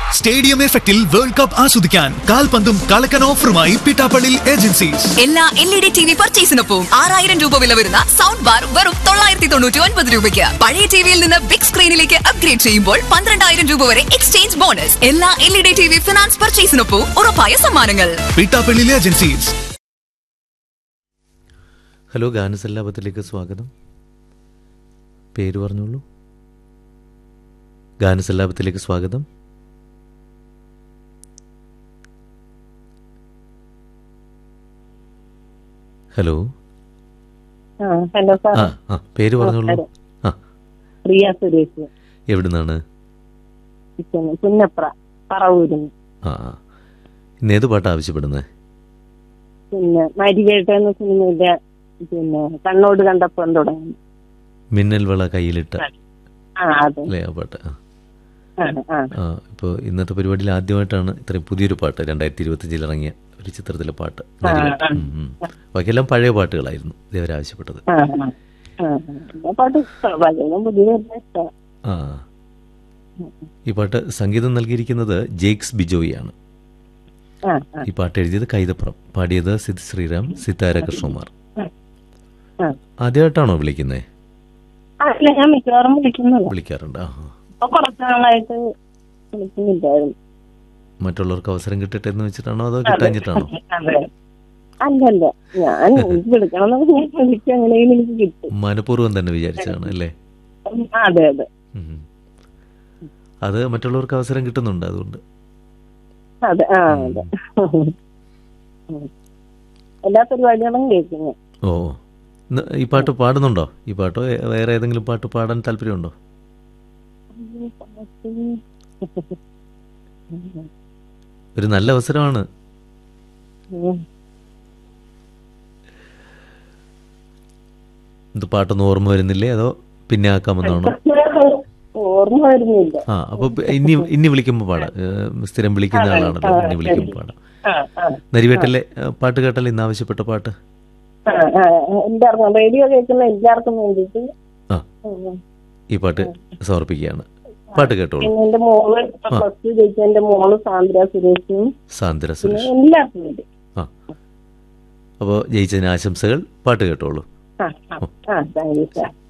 Stadium എഫക്റ്റിൽ world cup ആസ്വദിക്കാൻ കാൽപന്തും കളക്കൻ ഓഫറുമായി പിട്ടാപ്പള്ളി ഏജൻസീസ് എല്ലാ L E D T V പർച്ചേസിനൊപ്പം ആറായിരം രൂപ വില വരുന്ന സൗണ്ട് ബാർ വെറും തൊള്ളായിരത്തി തൊണ്ണൂറ്റി ഒൻപത് രൂപയ്ക്ക് പഴയ ടിവിയിൽ നിന്ന് ബിഗ് സ്ക്രീനിലേക്ക് അപ്ഗ്രേഡ് ചെയ്യുമ്പോൾ പന്ത്രണ്ടായിരം രൂപ വരെ എക്സ്ചേഞ്ച് ബോണസ് എല്ലാ L E D T V finance പർച്ചേസിനൊപ്പം ഉറപ്പായ സമ്മാനങ്ങൾ പിട്ടാപ്പള്ളി ഏജൻസീസ് ഹലോ ഗാനസല്ലാപത്തിലേക്ക് സ്വാഗതം പേര് പറഞ്ഞോളൂ ഗാനസല്ലാപത്തിലേക്ക് സ്വാഗതം ഹലോ ആ ഹലോ സാർ ആ ആ പേര് പറഞ്ഞോളൂ ആ പ്രിയ സുരേഷ് എവിടുന്നാണ് ഇരിക്കുന്നു. പുന്നപ്ര പറവൂരിന്ന് ആ ആ ഇന്ന് ഏത് പാട്ടാണ് ആവശ്യപ്പെടുന്നത് പിന്നെ മരിവേട്ട എന്ന സിനിമയിലെ പിന്നെ കണ്ണോട് കണ്ടപ്പം തുടങ്ങി മിന്നൽ വള കയ്യിലിട്ട ആ അതെ അല്ലേ ആ പാട്ട് ആ ആ ആ ആ ഇപ്പോൾ ഇന്നത്തെ പരിപാടിയിൽ ആദ്യമായിട്ടാണ് ഇത്രയും പുതിയൊരു പാട്ട് രണ്ടായിരത്തി ഇരുപത്തിയഞ്ചിൽ ഇറങ്ങിയ ഒരു ചിത്രത്തിലെ പാട്ട് ആ. ഉം, ഉം. ബാക്കിയെല്ലാം പഴയ പാട്ടുകളായിരുന്നു ഇതേവരെ ആവശ്യപ്പെട്ടത് ആ ആ ആ ആ പാട്ട് ഇഷ്ടമാണ് പലതും പുതിയ ഇഷ്ടമാണ് ആ ഈ പാട്ട് സംഗീതം നൽകിയിരിക്കുന്നത് ജെയ്ക്സ് ബിജോയിയാണ് ആ ആ ഈ പാട്ട് എഴുതിയത് കൈതപ്പുറം പാടിയത് സിദ് ശ്രീറാം സിത്താര കൃഷ്ണകുമാർ ആ. ആദ്യമായിട്ടാണോ വിളിക്കുന്നത് ആ, ഇല്ല ഞാൻ മിക്കവാറും വിളിക്കുന്നില്ല വിളിക്കാറുണ്ട് ആ ആ. ഇപ്പൊ കുറച്ച് നാളായിട്ട് വിളിക്കുന്നില്ലായിരുന്നു മറ്റുള്ളവർക്ക് അവസരം കിട്ടട്ടെ എന്ന് വെച്ചിട്ടാണോ അതോ കിട്ടാഞ്ഞിട്ടാണോ അതെ അല്ലല്ല ഞാൻ എനിക്ക് വിളിക്കണം എന്നൊക്കെ ഞാൻ വിളിക്കും അങ്ങനെയും എനിക്ക് കിട്ടും മനഃപൂർവ്വം തന്നെ വിചാരിച്ചതാണ് അല്ലേ ഉം, അതെ അതെ ഉം. അത് മറ്റുള്ളവർക്ക് അവസരം കിട്ടുന്നുണ്ട് അതുകൊണ്ട് അതെ ആ അതെ ഉം. എല്ലാ പരിപാടികളും കേൾക്കുന്നു ഓ ഇന്ന് ഈ പാട്ട് പാടുന്നുണ്ടോ ഈ പാട്ടോ ഏ- വേറെ ഏതെങ്കിലും പാട്ട് പാടാൻ താല്പര്യമുണ്ടോ ഒരു നല്ല അവസരമാണ് ഇത് പാട്ടൊന്നും ഓർമ്മ വരുന്നില്ലേ അതോ പിന്നെ ആക്കാമെന്നാണോ ഓർമ്മ വരുന്നില്ല ആ അപ്പൊ പ- ഇനി ഇനി വിളിക്കുമ്പോൾ പാടാം ഏ, സ്ഥിരം വിളിക്കുന്ന ആളാണല്ലോ ഇനി വിളിക്കുമ്പോൾ പാടാം ആ, ആ, നരിവേട്ടല്ലേ ഏ, പാട്ട് കേട്ടല്ലേ ഇന്ന് ആവശ്യപ്പെട്ട പാട്ട് ആ, ആ, എല്ലാവർക്കും റേഡിയോ കേൾക്കുന്ന എല്ലാവർക്കും വേണ്ടിയിട്ട് ആ ഉം. ഈ പാട്ട് സമർപ്പിക്കുകയാണ് പാട്ട് കേട്ടോളൂ പിന്നെ എന്റെ മോള് പ്ലസ് ടു ജയിച്ച എന്റെ മോള് സാന്ദ്ര സുരേഷും സാന്ദ്ര പിന്നെ സുരേഷ് എല്ലാവർക്കും വേണ്ടി ആ അപ്പോൾ ജയിച്ചതിന് ആശംസകൾ പാട്ട് കേട്ടോളൂ ആ ആ ആ താങ്ക് യു സാർ